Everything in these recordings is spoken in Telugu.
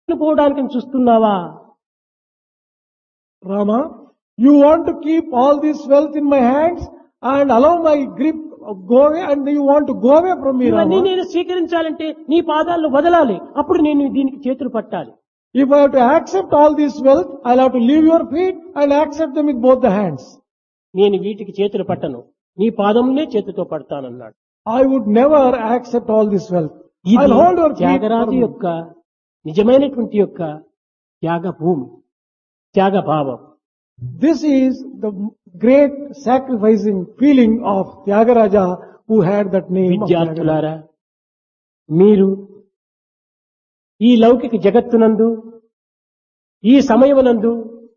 పోవడానికి చూస్తున్నావా Rama, you want to keep all this wealth in my hands and allow my grip of go away and you want to go away from me, ఇవన్నీ Rama. నేను స్వీకరించాలంటే నీ పాదాలను వదలాలి అప్పుడు నేను దీనికి చేతులు పట్టాలి If I have to accept all this wealth, I'll have to leave your feet and accept them with both the hands. నేను వీటికి చేతులు పట్టను నీ పాదమునే చేతితో పడతానన్నాడు I would never accept all this wealth. ఇది I'll hold your feet. Tyagaraju for me. యొక్క నిజమైనటువంటి యొక్క త్యాగ భూమి త్యాగ భావం This is the great sacrificing feeling of Tyagaraja who had that name. of Tyagaraja. విద్యార్థులారా మీరు ఈ లౌకిక జగత్తునందు ఈ సమయమునందు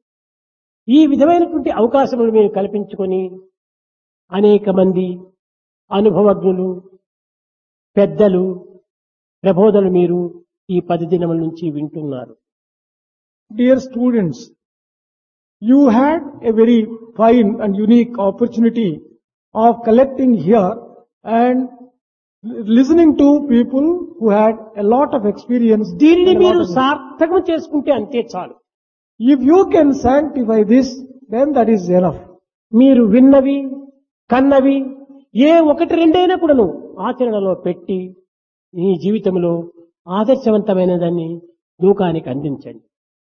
ఈ విధమైనటువంటి అవకాశములు మీరు కల్పించుకొని అనేక మంది అనుభవజ్ఞులు పెద్దలు ప్రబోధలు మీరు ఈ పది దినముల నుంచి వింటున్నారు Dear students, you had a very fine and unique opportunity of collecting here and listening to people who had a lot of experience. దీనిని and a lot మీరు of- సార్థకం చేసుకుంటే అంతే చాలు If you can sanctify this, then that is enough. మీరు విన్నవి కన్నవి ఏ ఒకటి రెండైనా కూడాను ఆచరణలో పెట్టి మీ జీవితంలో ఆదర్శవంతమైన దాన్ని లోకానికి అందించండి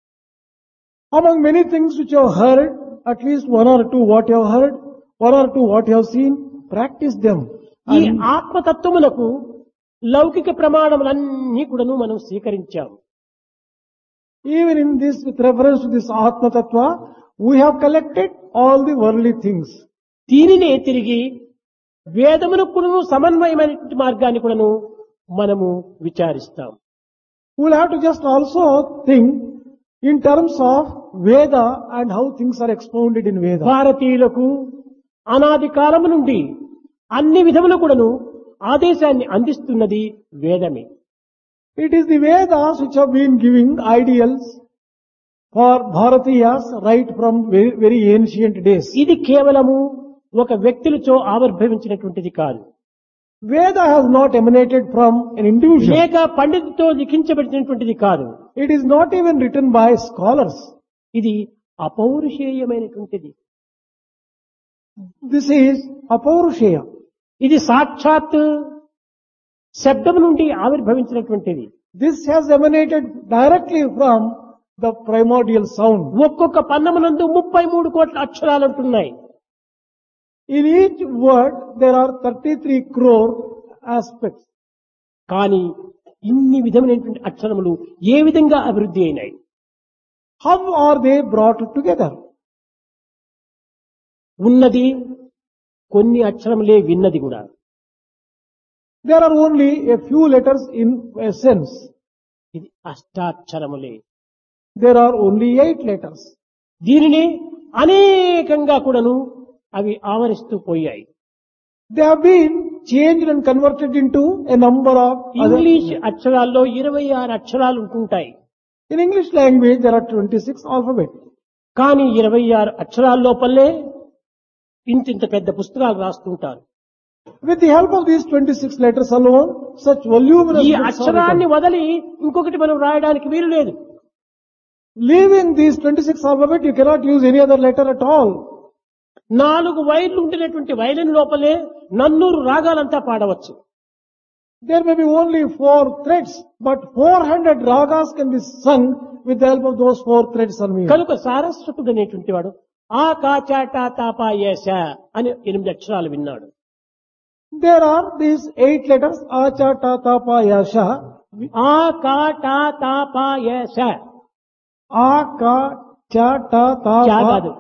Among many things which you have heard, at least one or two what you have heard, one or two what you have seen, practice them. ఈ And ఆత్మతత్వములకు లౌకిక ప్రమాణములన్నీ కూడాను మనం స్వీకరించాము even in this, with reference to this Atma Tattva, we have collected all the worldly things. దీనినే తిరిగి వేదములకు కూడాను సమన్వయమైనటువంటి మార్గాన్ని కూడాను మనము విచారిస్తాం We'll have to just also think in terms of Veda and how things are expounded in Veda. భారతీయులకు అనాది కాలము నుండి అన్ని విధములు కూడాను ఆదేశాన్ని అందిస్తున్నది వేదమే It is the Vedas which have been giving ideals for Bharatiyas right from very, very ancient days. ఇది కేవలము ఒక వ్యక్తులతో ఆవిర్భవించినటువంటిది కాదు Veda has not emanated from an individual. లేక పండితుతో లిఖించబడినటువంటిది కాదు It is not even written by scholars. ఇది అపౌరుషేయమైనటువంటిది This is Apaurushaya. ఇది సాక్షాత్ శబ్దం నుండి ఆవిర్భవించినటువంటిది This has emanated directly from the primordial sound. ఒక్కొక్క పన్నమునందు ముప్పై మూడు కోట్ల అక్షరాలు ఉంటున్నాయి In each word, there are 33 crore aspects. కానీ ఇన్ని విధమైనటువంటి అక్షరములు ఏ విధంగా అభివృద్ధి అయినాయి How are they brought together? ఉన్నది కొన్ని అక్షరములే విన్నది కూడా There are only a few letters in essence. ఇది అష్టాక్షరములే There are only eight letters. దీనిని అనేకంగా కూడాను అవి ఆవరిస్తూ పోయాయి They have been changed and converted into a number of other. English అక్షరాల్లో ఇరవై ఆరు అక్షరాలు ఉంటుంటాయి In English language, there are 26 alphabet. కానీ ఇరవై ఆరు అక్షరాల లోపలే ఇంతింత పెద్ద పుస్తకాలు రాస్తుంటారు With the help of these 26 letters alone, such voluminous ఈ books are అక్షరాన్ని written. వదిలి ఇంకొకటి మనం రాయడానికి వీలు లేదు Leaving these 26 alphabet, you cannot use any other letter at all. నాలుగు వైర్లు ఉండినటువంటి వైలిన్ లోపలే నన్నూరు రాగాలంతా పాడవచ్చు There may be only four threads, but 400 ragas can be sung with the help of those four threads on me. కనుక సారస్వతుడు అనేటువంటి వాడు ఆ కాచాట తాపా ఏష అని ఎనిమిది అక్షరాలు విన్నాడు There are these eight letters, acha, ta, ta, pa, ya, sha. ఆ కాట తాపా ఏష A, ka, cha, ta, ta, చా pa. కాదు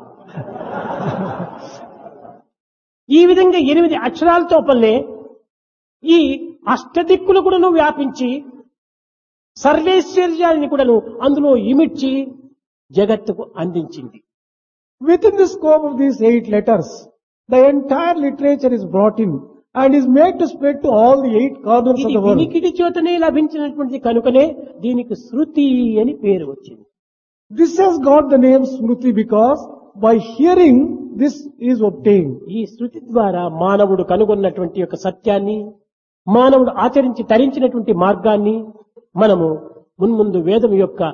ఈ విధంగా ఎనిమిది అక్షరాలతో పల్లె ఈ అష్టదిక్కులు కూడాను వ్యాపించి సర్వేశ్వర్యాన్ని కూడాను అందులో ఇమిడ్చి జగత్తుకు అందించింది Within the scope of these eight letters, the entire literature is brought in and is made to spread to all the eight corners of ఇది the world. వినికిడి చేతనే లభించినటువంటి కనుకనే దీనికి శృతి అని పేరు వచ్చింది This has got the name Smriti because by hearing this is obtained. ఈ శృతి ద్వారా మానవుడు కనుగొన్నటువంటి యొక్క సత్యాన్ని మానవుడు ఆచరించి తరించినటువంటి మార్గాన్ని మనము మున్ముందు వేదం యొక్క